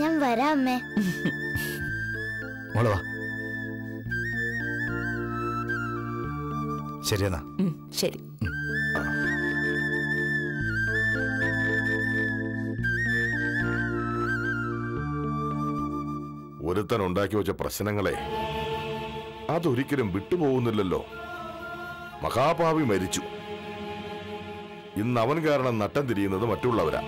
ഞാൻ വരാം അമ്മേ മോളെ വാ ശരിയെന്നാ ഉം, ശരി ഒരുത്തൻ ഉണ്ടാക്കി വെച്ച പ്രശ്നങ്ങളെ അതൊരിക്കലും വിട്ടുപോകുന്നില്ലല്ലോ മഹാഭാവി മരിച്ചു ഇന്ന് അവൻ കാരണം നട്ടം തിരിയുന്നത് മറ്റുള്ളവരാ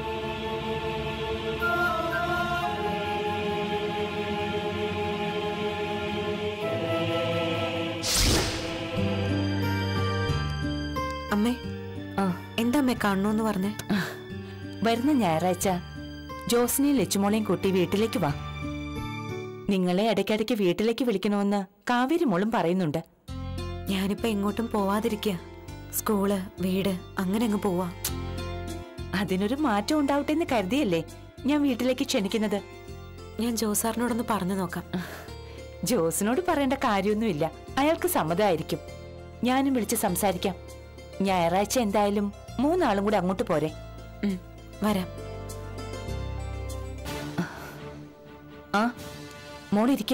അമ്മേ ആ എന്താ അമ്മേ കാണണോന്ന് പറഞ്ഞേ വരുന്ന ഞായറാഴ്ച ജോസിനെയും ലച്ചുമോളെയും കൂട്ടി വീട്ടിലേക്ക് വാ നിങ്ങളെ ഇടയ്ക്കിടയ്ക്ക് വീട്ടിലേക്ക് വിളിക്കണമെന്ന് കാവേരി മോളും പറയുന്നുണ്ട് ഞാനിപ്പോ എങ്ങോട്ടും പോവാതിരിക്കുക സ്കൂള് വീട് അങ്ങനെ അങ്ങ് പോവാ അതിനൊരു മാറ്റം ഉണ്ടാവട്ടെ എന്ന് കരുതിയല്ലേ ഞാൻ വീട്ടിലേക്ക് ക്ഷണിക്കുന്നത് ഞാൻ ജോസാറിനോടൊന്ന് പറഞ്ഞു നോക്കാം ജോസിനോട് പറയേണ്ട കാര്യമൊന്നുമില്ല അയാൾക്ക് സമ്മതമായിരിക്കും ഞാനും വിളിച്ച് സംസാരിക്കാം ഞായറാഴ്ച എന്തായാലും മൂന്നാളും കൂടി അങ്ങോട്ട് പോരെ ഉം, വരാം ആ മോളിരിക്കെ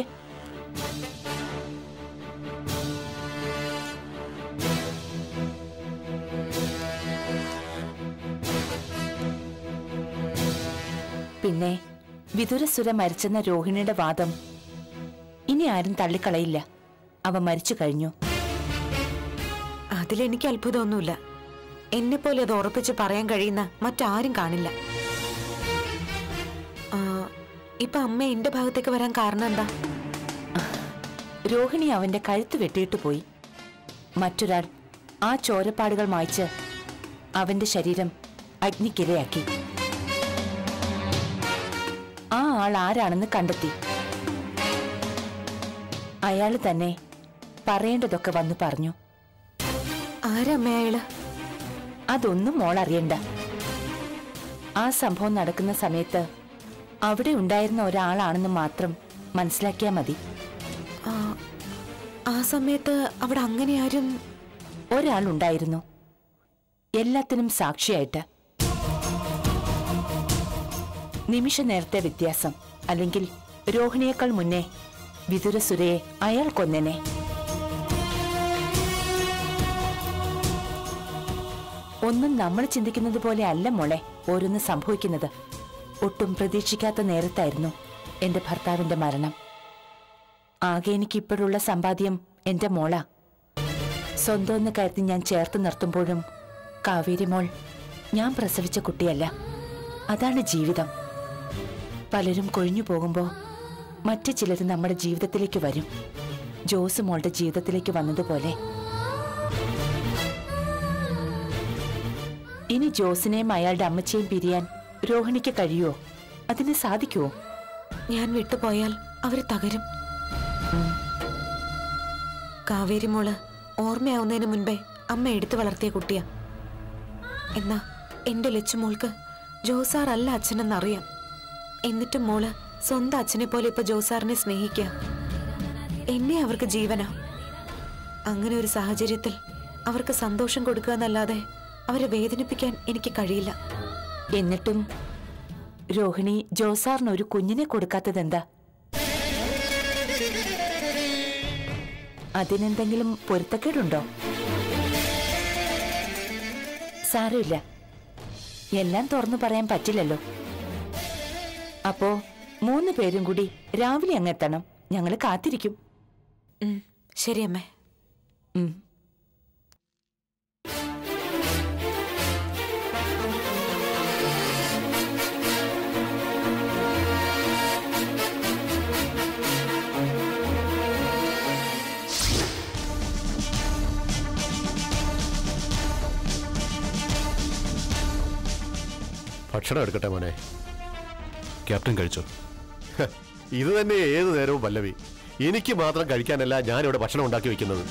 പിന്നെ വിതുരസുര മരിച്ചെന്ന രോഹിണിയുടെ വാദം ഇനി ആരും തള്ളിക്കളയില്ല അവ മരിച്ചു കഴിഞ്ഞു അതിലെനിക്ക് അത്ഭുതമൊന്നുമില്ല എന്നെ പോലെ അത് ഉറപ്പിച്ച് പറയാൻ കഴിയുന്ന മറ്റാരും കാണില്ല ആ, ഇപ്പൊ അമ്മ എന്റെ ഭാഗത്തേക്ക് വരാൻ കാരണം എന്താ രോഹിണി അവന്റെ കഴുത്ത് വെട്ടിയിട്ട് പോയി മറ്റൊരാൾ ആ ചോരപ്പാടുകൾ മായ്ച്ച് അവന്റെ ശരീരം അഗ്നിക്കിരയാക്കി ആ ആൾ ആരാണെന്ന് കണ്ടെത്തി അയാൾ തന്നെ പറയേണ്ടതൊക്കെ വന്നു പറഞ്ഞു ആരാ അമ്മ അയാള് അതൊന്നും മോൾ അറിയണ്ട ആ സംഭവം നടക്കുന്ന സമയത്ത് അവിടെ ഉണ്ടായിരുന്ന ഒരാളാണെന്ന് മാത്രം മനസ്സിലാക്കിയാൽ മതി ആ, ആ സമയത്ത് അവിടെ അങ്ങനെ ആരും ഒരാളുണ്ടായിരുന്നു എല്ലാത്തിനും സാക്ഷിയായിട്ട് നിമിഷ നേരത്തെ വ്യത്യാസം അല്ലെങ്കിൽ രോഹിണിയേക്കാൾ മുന്നേ വിതുരസുരയെ അയാൾ കൊന്നെനെ ഒന്നും നമ്മൾ ചിന്തിക്കുന്നത് പോലെ അല്ല മോളെ ഓരോന്ന് സംഭവിക്കുന്നത് ഒട്ടും പ്രതീക്ഷിക്കാത്ത നേരത്തായിരുന്നു എന്റെ ഭർത്താവിന്റെ മരണം ആകെ എനിക്ക് ഇപ്പോഴുള്ള സമ്പാദ്യം എന്റെ മോളാ സ്വന്തമെന്ന് കരുതി ഞാൻ ചേർത്ത് നിർത്തുമ്പോഴും കാവേരി മോൾ ഞാൻ പ്രസവിച്ച കുട്ടിയല്ല അതാണ് ജീവിതം പലരും കൊഴിഞ്ഞു പോകുമ്പോൾ മറ്റു ചിലർ നമ്മുടെ ജീവിതത്തിലേക്ക് വരും ജോസ് മോളുടെ ജീവിതത്തിലേക്ക് വന്നതുപോലെ ഇനി ജോസിനെയും അയാളുടെ അമ്മച്ചയും പിരിയാൻ രോഹിണിക്ക് കഴിയുമോ അതിന് സാധിക്കുമോ ഞാൻ വിട്ടുപോയാൽ അവര് തകരും കാവേരി മോള് ഓർമ്മയാവുന്നതിന് മുൻപേ അമ്മ എടുത്തു വളർത്തിയ കുട്ടിയാ എന്നാ എന്റെ ലച്ചുമോൾക്ക് ജോസാർ അല്ല അച്ഛനെന്നറിയാം എന്നിട്ടും മോള് സ്വന്തം അച്ഛനെ പോലെ ഇപ്പൊ ജോസാറിനെ സ്നേഹിക്കുക എന്നെ അവർക്ക് ജീവനാ അങ്ങനെ ഒരു സാഹചര്യത്തിൽ അവർക്ക് സന്തോഷം കൊടുക്കുക എന്നല്ലാതെ അവരെ വേദനിപ്പിക്കാൻ എനിക്ക് കഴിയില്ല എന്നിട്ടും രോഹിണി ജോസാറിന് ഒരു കുഞ്ഞിനെ കൊടുക്കാത്തതെന്താ അതിനെന്തെങ്കിലും പൊരുത്തക്കേടുണ്ടോ സാരമില്ല എല്ലാം തുറന്നു പറയാൻ പറ്റില്ലല്ലോ അപ്പോ മൂന്ന് പേരും കൂടി രാവിലെ അങ്ങെത്തണം ഞങ്ങൾ കാത്തിരിക്കും ഉം, ശരി അമ്മേ ഉം. ഭക്ഷണം എടുക്കട്ടെ മോനെ ക്യാപ്റ്റൻ കഴിച്ചോ ഹ, ഇത് തന്നെ ഏത് നേരവും പല്ലവി എനിക്ക് മാത്രം കഴിക്കാനല്ല ഞാനിവിടെ ഭക്ഷണം ഉണ്ടാക്കി വെക്കുന്നത്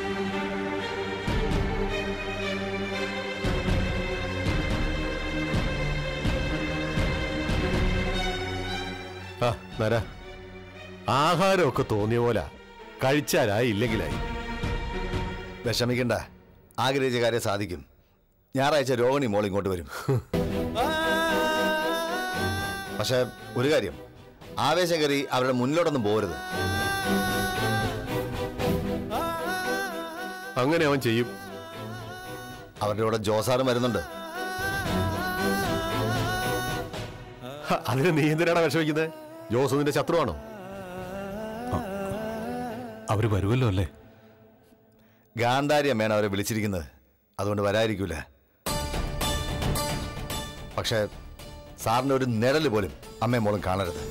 ആ നര ആഹാരമൊക്കെ തോന്നിയ പോലെ കഴിച്ചാലായി ഇല്ലെങ്കിലായി വിഷമിക്കണ്ട ആഗ്രഹിച്ച കാര്യം സാധിക്കും ഞായറാഴ്ച രോഹിണി മോൾ ഇങ്ങോട്ട് വരും പക്ഷെ ഒരു കാര്യം ആവേശം കയറി അവരുടെ മുന്നിലോട്ടൊന്നും പോരുത് അങ്ങനെ അവൻ ചെയ്യും അവരുടെ കൂടെ ജോസാറും വരുന്നുണ്ട് ഹ, അതിന് നീ എന്തിനാണ് വിഷമിക്കുന്നത് ജോസ് നിന്റെ ശത്രുവാണോ അവര് വരുമല്ലോ അല്ലേ ഗാന്ധാരി അമ്മയാണ് അവരെ വിളിച്ചിരിക്കുന്നത് അതുകൊണ്ട് വരാതിരിക്കൂല പക്ഷേ സാറിന്റെ ഒരു നിഴല് പോലും അമ്മയും മോളും കാണരുത്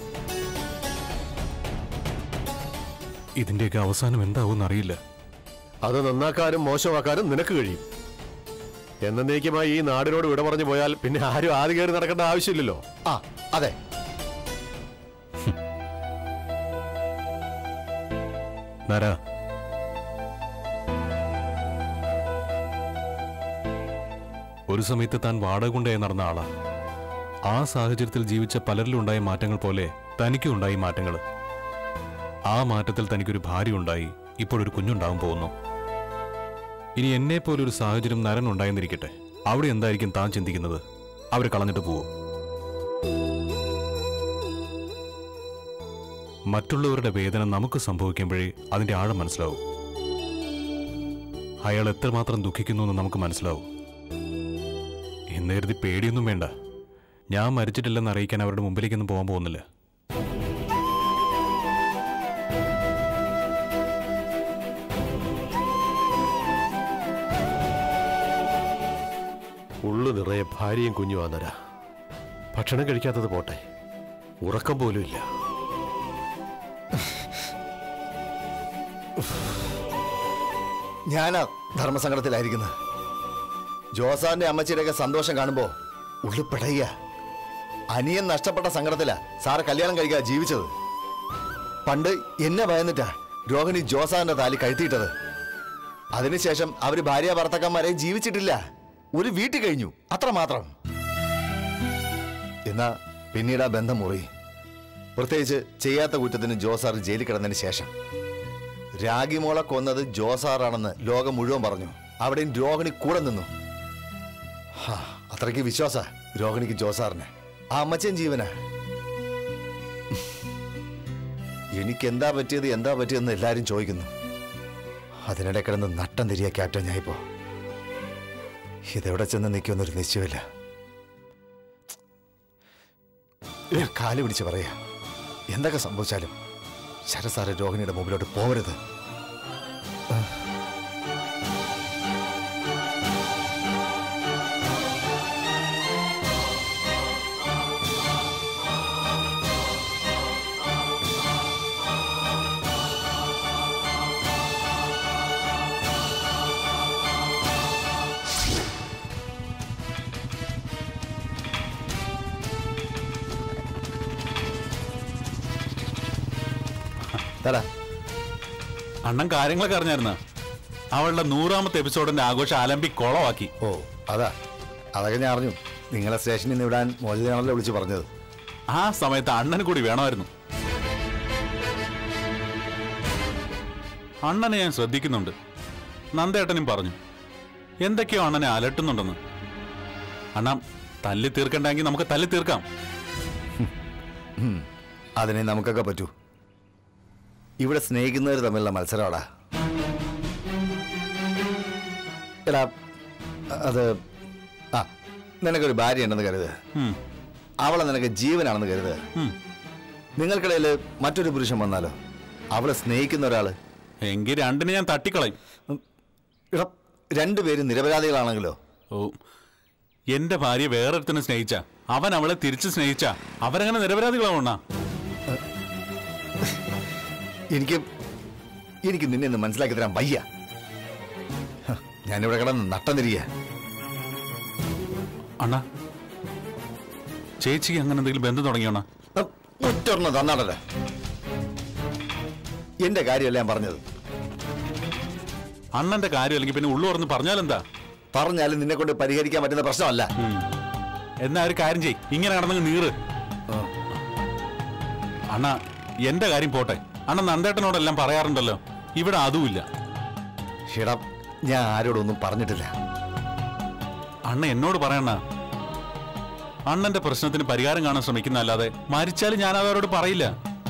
ഇതിന്റെയൊക്കെ അവസാനം എന്താവും അറിയില്ല അത് നന്നാക്കാനും മോശമാക്കാനും നിനക്ക് കഴിയും എന്നേക്കുമായി ഈ നാടിനോട് വിട പറഞ്ഞു പോയാൽ പിന്നെ ആരും ആദ്യം കയറി നടക്കേണ്ട ആവശ്യമില്ലല്ലോ ആ അതെ നര ഒരു സമയത്ത് താൻ വാടക കൊണ്ടായി നടന്ന ആളാ ആ സാഹചര്യത്തിൽ ജീവിച്ച പലരിലും ഉണ്ടായ മാറ്റങ്ങൾ പോലെ തനിക്കും ഉണ്ടായി മാറ്റങ്ങൾ ആ മാറ്റത്തിൽ തനിക്കൊരു ഭാര്യ ഉണ്ടായി ഇപ്പോഴൊരു കുഞ്ഞുണ്ടാവാൻ പോകുന്നു ഇനി എന്നെ പോലൊരു സാഹചര്യം നരൻ ഉണ്ടായെന്നിരിക്കട്ടെ അവിടെ എന്തായിരിക്കും താൻ ചിന്തിക്കുന്നത് അവരെ കളഞ്ഞിട്ട് പോവോ മറ്റുള്ളവരുടെ വേദന നമുക്ക് സംഭവിക്കുമ്പോഴേ അതിന്റെ ആഴം മനസ്സിലാവും അയാൾ എത്രമാത്രം ദുഃഖിക്കുന്നു എന്ന് നമുക്ക് മനസ്സിലാവും എന്ന് കരുതി പേടിയൊന്നും വേണ്ട ഞാൻ മരിച്ചിട്ടില്ലെന്ന് അറിയിക്കാൻ അവരുടെ മുമ്പിലേക്കൊന്നും പോകാൻ പോകുന്നില്ല ഉള്ളു നിറയെ ഭാര്യയും കുഞ്ഞും ആന്നര ഭക്ഷണം കഴിക്കാത്തത് പോട്ടെ ഉറക്കം പോലും ഇല്ല ഞാനാ ധർമ്മസങ്കടത്തിലായിരിക്കുന്നത് ജോസാറിന്റെ അമ്മച്ചിയുടെയൊക്കെ സന്തോഷം കാണുമ്പോ ഉള്ളു പിടയ്യ അനിയൻ നഷ്ടപ്പെട്ട സങ്കടത്തിലാ സാറ് കല്യാണം കഴിക്കാ ജീവിച്ചത് പണ്ട് എന്നെ ഭയന്നിട്ടാ രോഹിണി ജോസാറിന്റെ താലി കഴുത്തിയിട്ടത് അതിനുശേഷം അവര് ഭാര്യ ഭർത്തക്കന്മാരെ ജീവിച്ചിട്ടില്ല ഒരു വീട്ടിൽ കഴിഞ്ഞു അത്രമാത്രം എന്നാ പിന്നീട് ആ ബന്ധം മുറി പ്രത്യേകിച്ച് ചെയ്യാത്ത കുറ്റത്തിന് ജോസാർ ജയിലിൽ കിടന്നതിന് ശേഷം രാഗിമോളെ കൊന്നത് ജോസാറാണെന്ന് ലോകം മുഴുവൻ പറഞ്ഞു അവിടെയും രോഹിണി കൂടെ നിന്നു ഹാ, അത്രയ്ക്ക് വിശ്വാസ രോഹിണിക്ക് ജോസാറിന് ആ അമ്മച്ചൻ ജീവന എനിക്ക് എന്താ പറ്റിയത് എന്താ പറ്റിയതെന്ന് എല്ലാരും ചോദിക്കുന്നു അതിനിടെ കിടന്ന് നട്ടം തിരിയ ക്യാപ്റ്റൻ ഞാനിപ്പോ ഇതെവിടെ ചെന്ന് നിൽക്കുമെന്നൊരു നിശ്ചയമില്ല ഞാൻ കാല് പിടിച്ച് പറയാ എന്തൊക്കെ സംഭവിച്ചാലും ശരസാറ് രോഹിണിയുടെ മുമ്പിലോട്ട് പോകരുത് തടാ അണ്ണൻ കാര്യങ്ങളൊക്കെ അറിഞ്ഞായിരുന്ന അവളുടെ നൂറാമത്തെ എപ്പിസോഡിന്റെ ആഘോഷം അലമ്പി കൊളവാക്കി ഓ അതാ അതൊക്കെ ഞാൻ അറിഞ്ഞു നിങ്ങളെ സ്റ്റേഷനിൽ നിന്ന് വിടാൻ മോചിതയാണല്ലോ വിളിച്ച് പറഞ്ഞത് ആ സമയത്ത് അണ്ണന് കൂടി വേണമായിരുന്നു അണ്ണനെ ഞാൻ ശ്രദ്ധിക്കുന്നുണ്ട് നന്ദേട്ടനും പറഞ്ഞു എന്തൊക്കെയോ അണ്ണനെ അലട്ടുന്നുണ്ടെന്ന് അണ്ണ തല്ലി തീർക്കണ്ടെങ്കിൽ നമുക്ക് തല്ലി തീർക്കാം അതിനെ നമുക്കൊക്കെ പറ്റൂ ഇവിടെ സ്നേഹിക്കുന്നവർ തമ്മിലുള്ള മത്സരമാടാ എടാ അത് ആ നിനക്കൊരു ഭാര്യ ഉണ്ടെന്ന് കരുത് ഉം, അവളെ നിനക്ക് ജീവനാണെന്ന് കരുത് ഉം. നിങ്ങൾക്കിടയിൽ മറ്റൊരു പുരുഷൻ വന്നാലോ അവളെ സ്നേഹിക്കുന്ന ഒരാള് എങ്കിൽ രണ്ടിനെ ഞാൻ തട്ടിക്കളയും എടാ രണ്ടുപേരും നിരപരാധികളാണെങ്കിലോ ഓ എന്റെ ഭാര്യ വേറൊരുത്തനെ സ്നേഹിച്ച അവൻ അവളെ തിരിച്ച് സ്നേഹിച്ച അവരങ്ങനെ നിരപരാധികളാവണ എനിക്ക് എനിക്ക് നിന്നെ ഒന്ന് മനസ്സിലാക്കി തരാൻ വയ്യ ഹ, ഞാനിവിടെ കിടന്ന് നട്ടം തിരിയ അണ്ണ ചേച്ചിക്ക് അങ്ങനെ എന്തെങ്കിലും ബന്ധം തുടങ്ങിയോണ ഒറ്റൊരെണ്ണം തന്നാടല്ലോ എന്റെ കാര്യമല്ല ഞാൻ പറഞ്ഞത് അണ്ണന്റെ കാര്യം അല്ലെങ്കിൽ പിന്നെ ഉള്ളു പറഞ്ഞ് പറഞ്ഞാലെന്താ പറഞ്ഞാലും നിന്നെ കൊണ്ട് പരിഹരിക്കാൻ പറ്റുന്ന പ്രശ്നമല്ല ഉം. എന്നാ ഒരു കാര്യം ചെയ് ഇങ്ങനെ കിടന്നങ്ങ് നീറ് അണ്ണ എന്റെ കാര്യം പോട്ടെ അണ്ണ നന്ദേട്ടനോടെല്ലാം പറയാറുണ്ടല്ലോ ഇവിടെ അതുമില്ല ഷിടാ ഞാൻ ആരോടൊന്നും പറഞ്ഞിട്ടില്ല അണ്ണ എന്നോട് പറയണ അണ്ണന്റെ പ്രശ്നത്തിന് പരിഹാരം കാണാൻ ശ്രമിക്കുന്നല്ലാതെ മരിച്ചാലും ഞാൻ അവരോട് പറയില്ല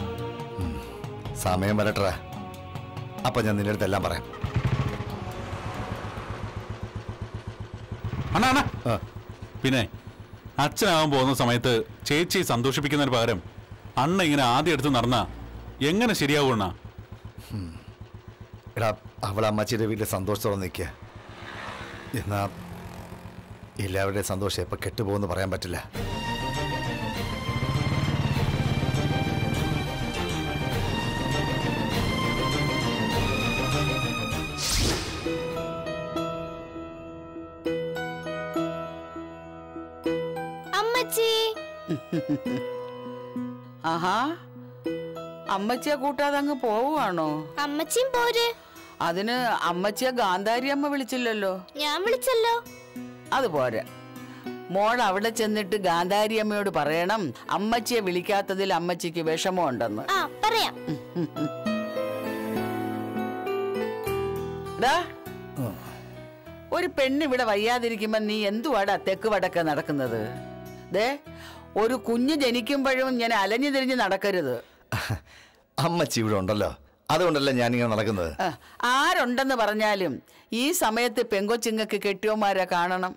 സമയം വരട്ടെ അപ്പൊ ഞാൻ നിന്റെ അടുത്ത് എല്ലാം പറയാം അണ്ണാ അണ്ണാ ആ, പിന്നെ അച്ഛനാവാൻ പോകുന്ന സമയത്ത് ചേച്ചി സന്തോഷിപ്പിക്കുന്നതിന് പകരം അണ്ണ ഇങ്ങനെ ആദ്യം എടുത്ത് നടന്ന എങ്ങനെ ശരിയാവും അണ്ണാ എടാ അവൾ അമ്മച്ചിയുടെ വീട്ടിൽ സന്തോഷത്തോടെ നിൽക്കുക എന്നാ എല്ലാവരുടെയും സന്തോഷം എപ്പോൾ കെട്ടുപോകുമെന്ന് പറയാൻ പറ്റില്ല അമ്മച്ചി ആഹാ അമ്മച്ചിയെ കൂട്ടാതെ അങ്ങ് പോവുകയാണോ അമ്മച്ചിയും പോര് അതിന് അമ്മച്ചിയെ ഗാന്ധാരി അമ്മ വിളിച്ചില്ലല്ലോ ഞാൻ വിളിച്ചല്ലോ അത് പോരാ മോൾ അവിടെ ചെന്നിട്ട് ഗാന്ധാരി അമ്മയോട് പറയണം അമ്മച്ചിയെ വിളിക്കാത്തതിൽ അമ്മച്ചിക്ക് വിഷമമുണ്ടെന്ന് ആ പറയാം ഡാ, ഒരു പെണ്ണ് ഇവിടെ വയ്യാതിരിക്കുമ്പോ നീ എന്തുവാടാ തെക്ക് വടക്ക് നടക്കുന്നത് ദേ ഒരു കുഞ്ഞ് ജനിക്കുമ്പോഴും ഞാൻ അലഞ്ഞു തിരിഞ്ഞ് നടക്കരുത് അമ്മച്ചി ഇവിടെ ഉണ്ടല്ലോ അതുകൊണ്ടല്ല ഞാനിങ്ങനെ നടക്കുന്നത് ആ, ആരുണ്ടെന്ന് പറഞ്ഞാലും ഈ സമയത്ത് പെങ്കൊച്ചിങ്ങക്ക് കെട്ടിയോമാരെ കാണണം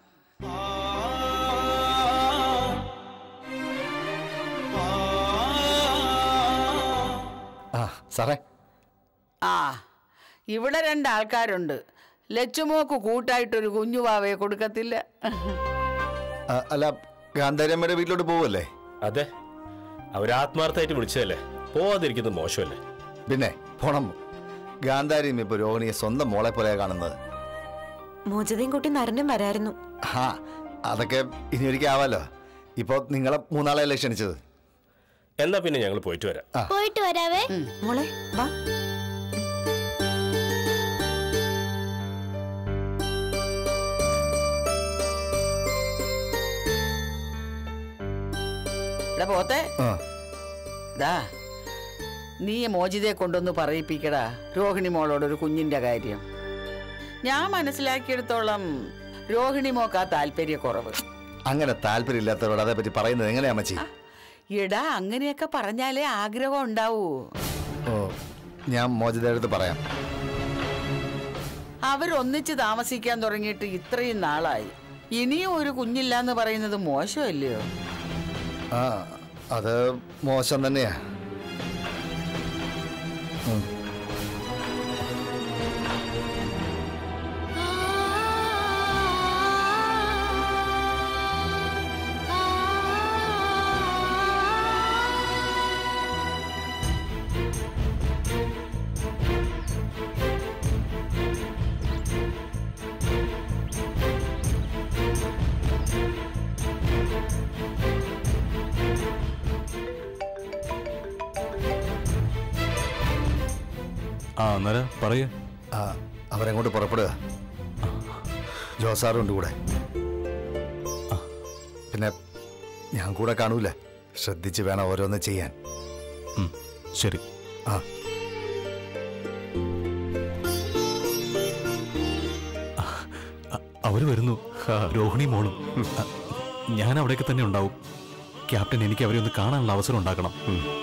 ആ സാറേ ആ ഇവിടെ രണ്ടാൾക്കാരുണ്ട് ലച്ചുമോക്ക് കൂട്ടായിട്ടൊരു കുഞ്ഞുവാവയെ കൊടുക്കത്തില്ല ആ, അല്ല ഗാന്ധാരിയമ്മയുടെ വീട്ടിലോട്ട് പോവല്ലേ അതെ അവരാത്മാർത്ഥമായിട്ട് വിളിച്ചതല്ലേ പോവാതിരിക്കുന്നത് മോശമല്ലേ പിന്നെ പോണം ഗാന്ധാരിയും ഇപ്പൊ രോഹിണിയെ സ്വന്തം മോളെ പോലെയാ കാണുന്നത് മോചതയും കൂട്ടി നരനും വരായിരുന്നു ആ അതൊക്കെ ഇനി ഒരിക്കൽ ആവാലോ ഇപ്പൊ നിങ്ങളെ മൂന്നാളെയല്ലേ ക്ഷണിച്ചത് എന്നാ പിന്നെ ഞങ്ങൾ പോയിട്ട് വരാം പോയിട്ട് വരാവേ മോളെ വാ ഇവിടെ പോത്തെ ആ ദാ നീ മോചിതയെ കൊണ്ടൊന്ന് പറയിപ്പിക്കടാ രോഹിണി മോളോട് ഒരു കുഞ്ഞിന്റെ കാര്യം ഞാൻ മനസ്സിലാക്കിയെടുത്തോളം രോഹിണി മോക്കാ താല്പര്യക്കുറവ് അങ്ങനെ താല്പര്യമില്ലാത്തവരോട് അതേപ്പറ്റി പറയുന്നത് എങ്ങനെയാ അമ്മച്ചി എടാ അങ്ങനെയൊക്കെ പറഞ്ഞാലേ ആഗ്രഹം ഉണ്ടാവൂ ഓ ഞാൻ മോചിതയുടെ അടുത്ത് പറയാം അവരൊന്നിച്ച് താമസിക്കാൻ തുടങ്ങിയിട്ട് ഇത്രയും നാളായി ഇനിയും ഒരു കുഞ്ഞില്ലാന്ന് പറയുന്നത് മോശമല്ലയോ ആ അത് മോശം തന്നെയാ ഉം. ആ അന്നേരം പറയേ ആ അവരെങ്ങോട്ട് പുറപ്പെടുക ജോസാറുണ്ട് കൂടെ ആ, പിന്നെ ഞാൻ കൂടെ കാണൂല ശ്രദ്ധിച്ച് വേണം ഓരോന്ന് ചെയ്യാൻ ഉം, ശരി ആ അ- അവര് വരുന്നു രോഹിണി മോളും അ, ഞാൻ അവിടേക്ക് തന്നെ ഉണ്ടാവും ക്യാപ്റ്റൻ എനിക്ക് അവരെ ഒന്ന് കാണാനുള്ള അവസരം ഉണ്ടാക്കണം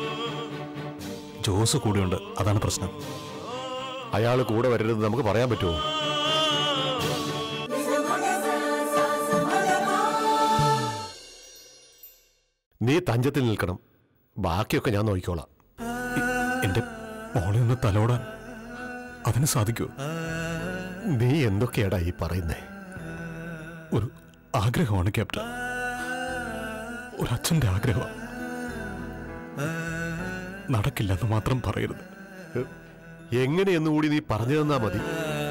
ജോസ് കൂടെയുണ്ട് അതാണ് പ്രശ്നം അയാൾ കൂടെ വരരുത് നമുക്ക് പറയാൻ പറ്റുമോ നീ തഞ്ചത്തിൽ നിൽക്കണം ബാക്കിയൊക്കെ ഞാൻ നോക്കിക്കോളാം എ- എന്റെ മോളെ ഒന്ന് തലോടാൻ അതിന് സാധിക്കുമോ നീ എന്തൊക്കെയാടാ ഈ പറയുന്നേ ഒരു ആഗ്രഹമാണ് ക്യാപ്റ്റൻ ഒരു അച്ഛന്റെ ആഗ്രഹം നടക്കില്ലെന്ന് മാത്രം പറയരുത് എങ്ങനെയെന്ന് കൂടി നീ പറഞ്ഞു തന്നാ മതി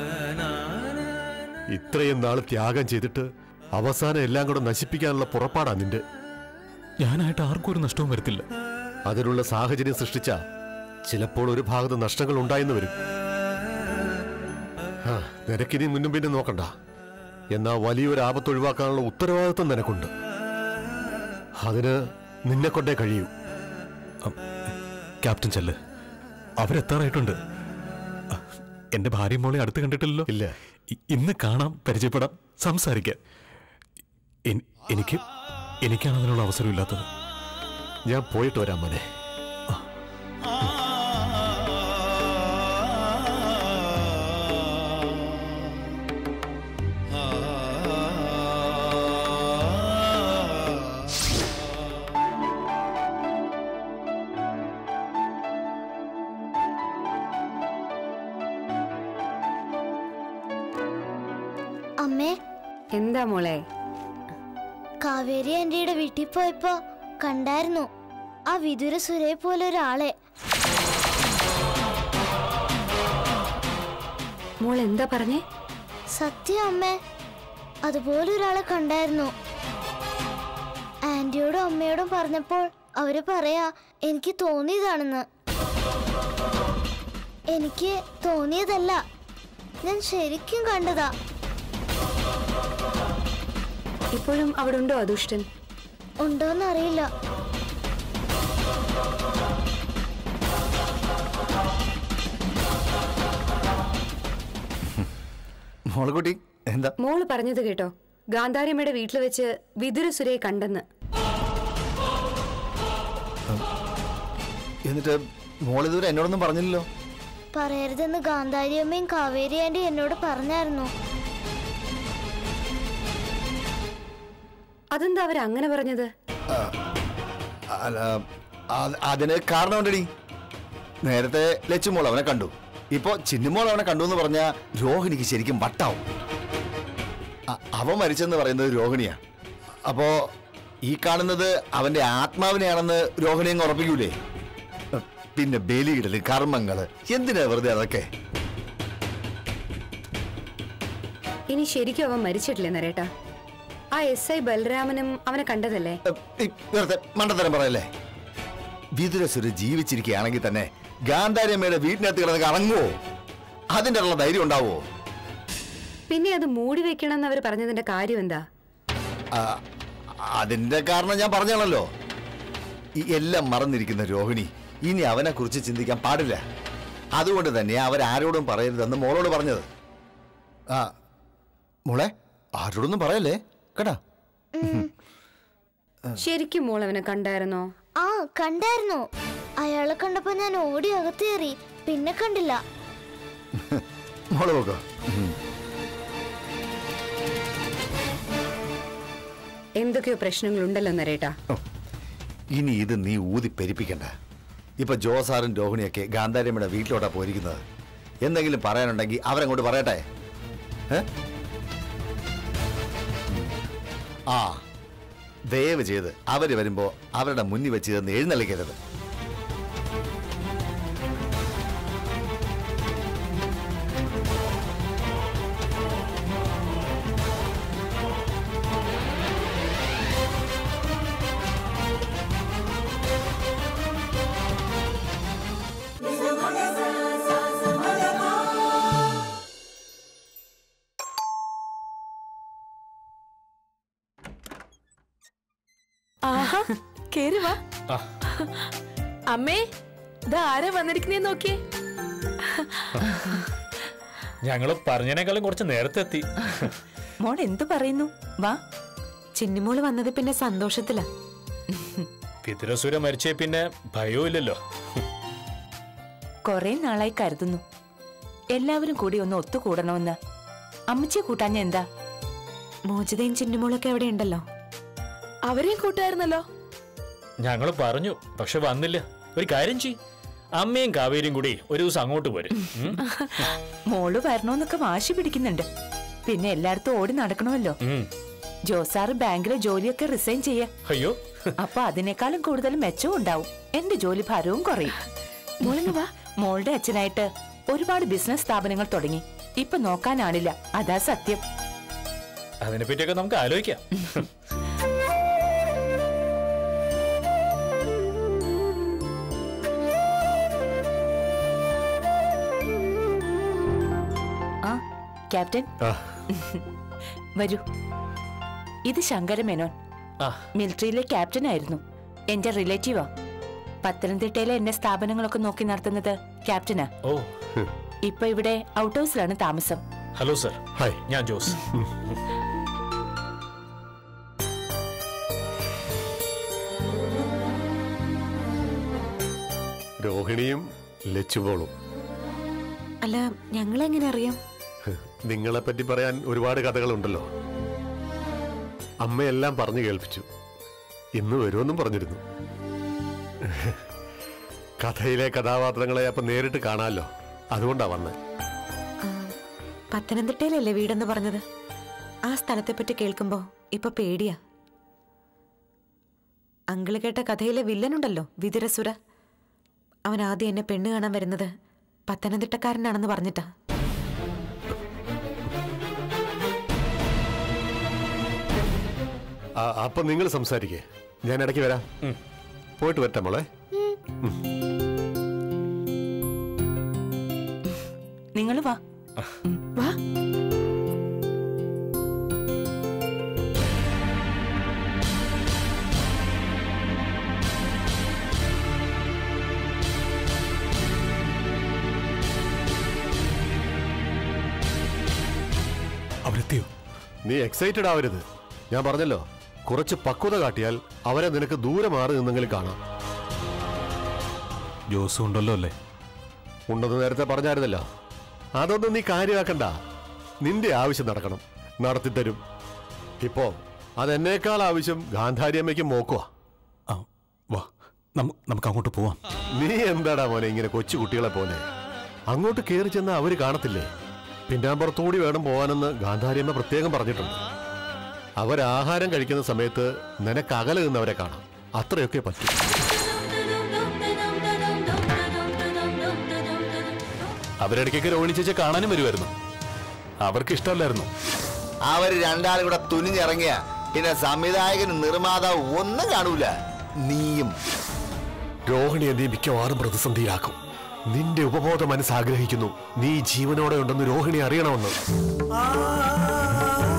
ഇത്രയും നാൾ ത്യാഗം ചെയ്തിട്ട് അവസാനം എല്ലാം കൂടെ നശിപ്പിക്കാനുള്ള പുറപ്പാടാ നിന്റെ ഞാനായിട്ട് ആർക്കും ഒരു നഷ്ടവും വരത്തില്ല അതിനുള്ള സാഹചര്യം സൃഷ്ടിച്ച ചിലപ്പോൾ ഒരു ഭാഗത്ത് നഷ്ടങ്ങൾ ഉണ്ടായെന്ന് വരും ആ, നിനക്കിനി മുന്നും പിന്നെ നോക്കണ്ട എന്നാ വലിയൊരു ആപത്ത് ഒഴിവാക്കാനുള്ള ഉത്തരവാദിത്വം നിനക്കുണ്ട് അതിന് നിന്നെ കൊണ്ടേ കഴിയൂ അം, ക്യാപ്റ്റൻ ചെല്ല് അവരെത്താറായിട്ടുണ്ട് അ, എന്റെ ഭാര്യ മോളെ അടുത്ത് കണ്ടിട്ടില്ലല്ലോ ഇല്ല. ഇ- ഇന്ന് കാണാം പരിചയപ്പെടാം സംസാരിക്കാം എൻ- എനിക്ക് എനിക്കാണ് അതിനുള്ള അവസരമില്ലാത്തത് ഞാൻ പോയിട്ട് വരാം മോനെ അമ്മേ എന്താ മോളെ കാവേരി ആന്റിയുടെ വീട്ടിൽ പോയപ്പോ കണ്ടായിരുന്നു ആ വിദുര സുരയെ പോലെ ഒരാളെ മോൾ എന്താ പറഞ്ഞേ സത്യം അമ്മേ അതുപോലെ ഒരാളെ കണ്ടായിരുന്നു ആന്റിയോടും അമ്മയോടും പറഞ്ഞപ്പോൾ അവര് പറയാ എനിക്ക് തോന്നിയതാണെന്ന് എനിക്ക് തോന്നിയതല്ല ഞാൻ ശരിക്കും കണ്ടതാ ഇപ്പോഴും അവിടെ ഉണ്ടോ ആ ദുഷ്ടൻ ഉണ്ടോന്നറിയില്ല മോളക്കുട്ടി എന്താ മോള് പറഞ്ഞത് കേട്ടോ ഗാന്ധാരിയമ്മയുടെ വീട്ടിൽ വെച്ച് വിതുര സുരയെ കണ്ടെന്ന് എന്നിട്ട് മോളിതുവരെ എന്നോടൊന്നും പറഞ്ഞില്ലല്ലോ പറയരുതെന്ന് ഗാന്ധാരിയമ്മയും കാവേരി ആന്റി എന്നോട് പറഞ്ഞായിരുന്നു അതെന്താ അവർ അങ്ങനെ പറഞ്ഞത് അല്ല, അത്- അതിന് കാരണമുണ്ടടി നേരത്തെ ലച്ചുമോൾ അവനെ കണ്ടു ഇപ്പോ ചിന്നുമോൾ അവനെ കണ്ടു എന്ന് പറഞ്ഞ രോഹിണിക്ക് ശരിക്കും വട്ടാവും അ- അവൻ മരിച്ചെന്ന് പറയുന്നത് രോഹിണിയാ അപ്പോ ഈ കാണുന്നത് അവന്റെ ആത്മാവിനെയാണെന്ന് രോഹിണി അങ്ങ് ഉറപ്പിക്കൂലേ അ, പിന്നെ ബലിയിടല് കർമ്മങ്ങള് എന്തിനാ വെറുതെ അതൊക്കെ ഇനി ശരിക്കും അവൻ മരിച്ചിട്ടില്ലേ നരേട്ടാ ആ എസ് ഐ ബലരാമനും അവനെ കണ്ടതല്ലേ അ, ഈ വെറുതെ മണ്ടത്തരം പറയല്ലേ വിതുരസുര ജീവിച്ചിരിക്കുകയാണെങ്കിൽ തന്നെ ഗാന്ധാരിയമ്മയുടെ വീട്ടിനകത്ത് കിടന്ന് കറങ്ങുവോ അതിൻ്റെ ഉള്ള ധൈര്യം ഉണ്ടാവോ പിന്നെ അത് മൂടി വെക്കണമെന്ന് അവർ പറഞ്ഞതിന്റെ കാര്യം എന്താ ആ, അതിന്റെ കാരണം ഞാൻ പറഞ്ഞാണല്ലോ ഈ എല്ലാം മറന്നിരിക്കുന്ന രോഹിണി ഇനി അവനെ കുറിച്ച് ചിന്തിക്കാൻ പാടില്ല അതുകൊണ്ട് തന്നെ അവരാരോടും പറയരുതെന്ന് മോളോട് പറഞ്ഞത് ആ മോളെ ആരോടൊന്നും പറയല്ലേ കേട്ടാ ശരിക്കും മോൾ അവനെ കണ്ടായിരുന്നോ ആ കണ്ടായിരുന്നു അയാളെ കണ്ടപ്പോ ഞാൻ ഓടി അകത്തേറി പിന്നെ കണ്ടില്ല മോള് നോക്കോ എന്തൊക്കെയോ പ്രശ്നങ്ങളുണ്ടല്ലോ നരേട്ടാ ഇനി ഇത് നീ ഊതി പെരിപ്പിക്കണ്ട ഇപ്പൊ ജോസാറും രോഹിണിയൊക്കെ ഗാന്ധാരിയമ്മയുടെ വീട്ടിലോട്ടാ പോയിരിക്കുന്നത് എന്തെങ്കിലും പറയാനുണ്ടെങ്കിൽ അവരങ്ങോട്ട് പറയട്ടെ ഏ? ആ ദയവ് ചെയ്ത് അവര് വരുമ്പോ അവരുടെ മുന്നിൽ വെച്ച് ചെന്ന് എഴുന്നള്ളിക്കരുത് ആഹാ കേറി വാ അമ്മേ ഇതാ ആരാ വന്നിരിക്കുന്നേ നോക്കിയേ ഞങ്ങള് പറഞ്ഞതിനേക്കാളും കുറച്ച് നേരത്തെ എത്തി മോൾ എന്തു പറയുന്നു വാ ചിന്നിമോള് വന്നത് പിന്നെ സന്തോഷത്തിലാ പിതൃസുര മരിച്ചേ പിന്നെ ഭയവും ഇല്ലല്ലോ കുറെ നാളായി കരുതുന്നു എല്ലാവരും കൂടി ഒന്ന് ഒത്തുകൂടണമെന്ന് അമ്മച്ചിയെ കൂട്ടാഞ്ഞ എന്താ മോചിതയും ചിന്നിമോളൊക്കെ അവിടെ ഉണ്ടല്ലോ അവരെയും കൂട്ടായിരുന്നല്ലോ ഞങ്ങൾ പറഞ്ഞു പക്ഷെ വന്നില്ല ഒരു കാര്യം ചെയ് അമ്മയും കാവേരിയും കൂടി ഒരു ദിവസം അങ്ങോട്ട് പോരും ഉം? മോള് വരണോന്നൊക്കെ വാശി പിടിക്കുന്നുണ്ട് പിന്നെ എല്ലായിടത്തും ഓടി നടക്കണമല്ലോ ഉം. ജോസാറ് ബാങ്കിലെ ജോലിയൊക്കെ റിസൈൻ ചെയ്യ അയ്യോ അപ്പൊ അതിനേക്കാളും കൂടുതൽ മെച്ചവും ഉണ്ടാവും എന്റെ ജോലി ഭാരവും കുറയും മോളിന് വാ മോളുടെ അച്ഛനായിട്ട് ഒരുപാട് ബിസിനസ് സ്ഥാപനങ്ങൾ തുടങ്ങി ഇപ്പൊ നോക്കാനാണില്ല അതാ സത്യം അതിനെപ്പറ്റിയൊക്കെ നമുക്ക് ആലോചിക്കാം ആ ക്യാപ്റ്റൻ ആ വരൂ ഇത് ശങ്കര മേനോൻ ആ മിലിറ്ററിയിലെ ക്യാപ്റ്റൻ ആയിരുന്നു എന്റെ റിലേറ്റീവാ പത്തനംതിട്ടയിലെ എന്റെ സ്ഥാപനങ്ങളൊക്കെ നോക്കി നടത്തുന്നത് ക്യാപ്റ്റനാ ഓ ഇപ്പൊ ഇവിടെ ഔട്ട് ഹൗസിലാണ് താമസം ഹലോ സർ ഹായ് ഞാൻ ജോസ് രോഹിണിയും ലച്ചുപോളും അല്ല ഞങ്ങളെങ്ങനെ അറിയാം നിങ്ങളെ പറ്റി പറയാൻ ഒരുപാട് കഥകളുണ്ടല്ലോ അമ്മയെല്ലാം പറഞ്ഞു കേൾപ്പിച്ചു ഇന്ന് വരുമെന്നും പറഞ്ഞിരുന്നു കഥയിലെ കഥാപാത്രങ്ങളെ അപ്പൊ നേരിട്ട് കാണാമല്ലോ അതുകൊണ്ടാ വന്നത് പത്തനംതിട്ടയിലല്ലേ വീടെന്ന് പറഞ്ഞത് ആ സ്ഥലത്തെപ്പറ്റി കേൾക്കുമ്പോ ഇപ്പൊ പേടിയാ അങ്കിള് കേട്ട കഥയിലെ വില്ലനുണ്ടല്ലോ വിതുരസുര അവൻ ആദ്യം എന്നെ പെണ്ണ് കാണാൻ വരുന്നത് പത്തനംതിട്ടക്കാരനാണെന്ന് പറഞ്ഞിട്ടാ ആ, അപ്പൊ നിങ്ങൾ സംസാരിക്കേ ഞാൻ ഇടയ്ക്ക് വരാം പോയിട്ട് വരട്ടെ മോളെ നിങ്ങൾ വാ വാ അവരെത്തിയോ നീ എക്സൈറ്റഡ് ആവരുത് ഞാൻ പറഞ്ഞല്ലോ കുറച്ച് പക്വത കാട്ടിയാൽ അവരെ നിനക്ക് ദൂരെ മാറി നിന്നെങ്കിലും കാണാം ജോസും ഉണ്ടല്ലോ അല്ലേ ഉണ്ടെന്ന് നേരത്തെ പറഞ്ഞായിരുന്നല്ലോ അതൊന്നും നീ കാര്യമാക്കണ്ട നിന്റെ ആവശ്യം നടക്കണം നടത്തിത്തരും ഇപ്പോ അതെന്നേക്കാൾ ആവശ്യം ഗാന്ധാരി അമ്മയ്ക്ക് മോക്കുവാ ആ വാ നമു- നമുക്ക് അങ്ങോട്ട് പോവാം നീ എന്താടാ മോനെ ഇങ്ങനെ കൊച്ചു കുട്ടികളെ പോലെ അങ്ങോട്ട് കയറി ചെന്ന അവര് കാണത്തില്ലേ പിന്നാമ്പുറത്തൂടി വേണം പോവാനെന്ന് ഗാന്ധാരിയമ്മ പ്രത്യേകം പറഞ്ഞിട്ടുണ്ട് അവരാഹാരം കഴിക്കുന്ന സമയത്ത് നിനക്ക് അകലെ നിന്നവരെ കാണാം അത്രയൊക്കെ പറ്റും അവരിടയ്ക്കൊക്കെ രോഹിണി ചേച്ചി കാണാനും വരുമായിരുന്നു അവർക്ക് ഇഷ്ടമല്ലായിരുന്നു അവര് രണ്ടാളും കൂടെ തുനിഞ്ഞിറങ്ങിയ പിന്നെ സംവിധായകനും നിർമ്മാതാവും ഒന്നും കാണൂല നീയും രോഹിണിയെ നീ മിക്കവാറും പ്രതിസന്ധിയിലാക്കും നിന്റെ ഉപബോധ മനസ്സാഗ്രഹിക്കുന്നു നീ ജീവനോടെ ഉണ്ടെന്ന് രോഹിണി അറിയണമെന്ന് ആ